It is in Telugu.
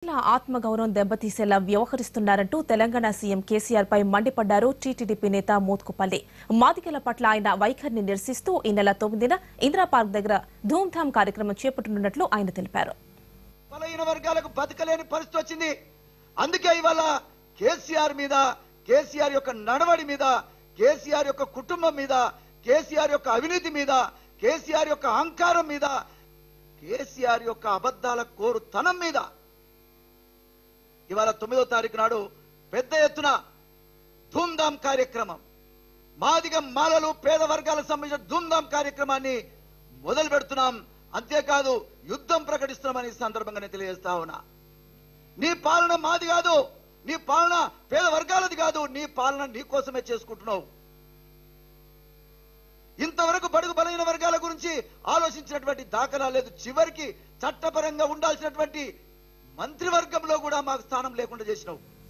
మహిళల ఆత్మగౌరవం దెబ్బతీసేలా వ్యవహరిస్తున్నారంటూ తెలంగాణ సీఎం కేసీఆర్ పై మండిపడ్డారు టీటీడీపీ నేత మోత్కుపల్లి మాదిగల పట్ల ఆయన వైఖరిని నిరసిస్తూ ఈ నెల తొమ్మిదిన ఇందిరా పార్క్ దగ్గర ధూమ్ధామ్ కార్యక్రమం చేపట్టనున్నట్లు ఆయన తెలిపారు బలహీన వర్గాలకు బతకలేని పరిస్థితి వచ్చింది అందుకే ఇవాళ కేసీఆర్ మీద కేసీఆర్ యొక్క నడవడి మీద కేసీఆర్ యొక్క కుటుంబం మీద కేసీఆర్ యొక్క అవినీతి మీద కేసీఆర్ యొక్క అహంకారం మీద కేసీఆర్ యొక్క అబద్ధాల కోరుతనం మీద ఇవాళ తొమ్మిదో తారీఖు నాడు పెద్ద ఎత్తున ధూమ్ధామ్ కార్యక్రమం మాదిగ మాలలు పేద వర్గాలకు సంబంధించిన ధూమ్ధామ్ కార్యక్రమాన్ని మొదలు పెడుతున్నాం అంతేకాదు యుద్ధం ప్రకటిస్తున్నామని ఈ సందర్భంగా నేను తెలియజేస్తా ఉన్నా నీ పాలన మాది కాదు నీ పాలన పేద వర్గాలది కాదు నీ పాలన నీ కోసమే చేసుకుంటున్నావు ఇంతవరకు బడుగు బలైన వర్గాల గురించి ఆలోచించినటువంటి దాఖలా లేదు చివరికి చట్టపరంగా ఉండాల్సినటువంటి మంత్రివర్గంలో కూడా మాకు స్థానం లేకుండా చేసినావు